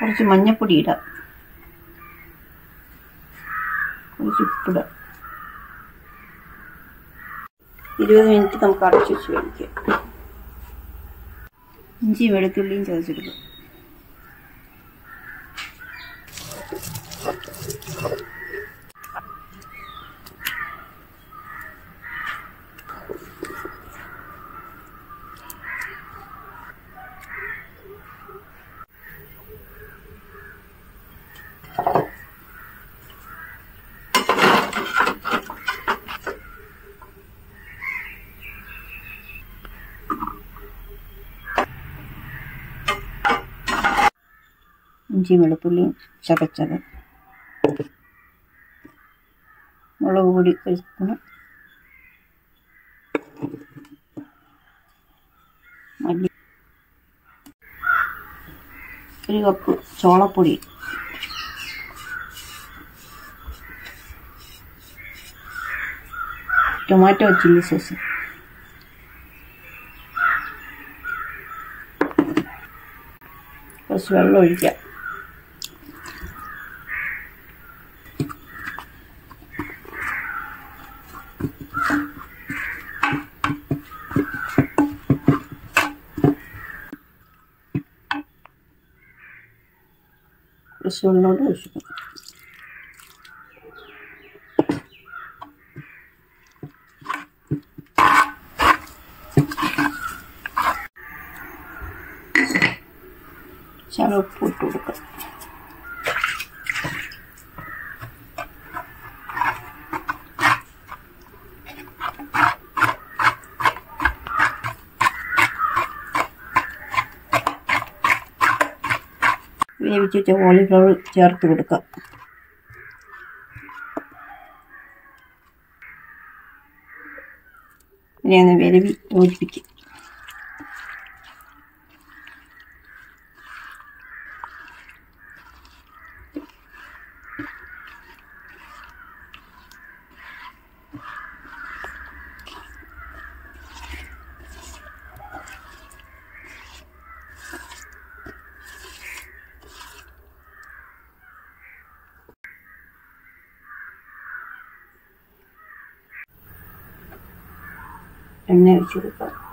കുറച്ച് മഞ്ഞപ്പൊടി ഇടാം കുറച്ച് ഉപ്പിടാം ഇരുപത് മിനിറ്റ് നമുക്ക് അടച്ചു വെച്ച് വേവിക്കാം ഇഞ്ചിയും വെളുത്തുള്ളിയും ചതച്ചെടുക്കും ഇഞ്ചിയും വെളുത്തുള്ളിയും ചതച്ചത് മുളക് പൊടി ഒരു സ്പൂണ് മല്ലി ഒരു കപ്പ് ചോളപ്പൊടി ടൊമാറ്റോ ചില്ലി സോസ് കുറച്ച് വെള്ളം ഒഴിക്കാം കുറച്ച് വെള്ളമോട് ഒഴിച്ചിട്ട് ശകലം ഉപ്പ് ഇട്ട് കൊടുക്കാം വേവിച്ച് വെച്ച കോളിഫ്ലവർ ചേർത്ത് കൊടുക്കാം ഇനി ഒന്ന് വിരവി യോജിപ്പിക്കും എണ്ണ ഒഴിച്ച് കൊടുക്കാം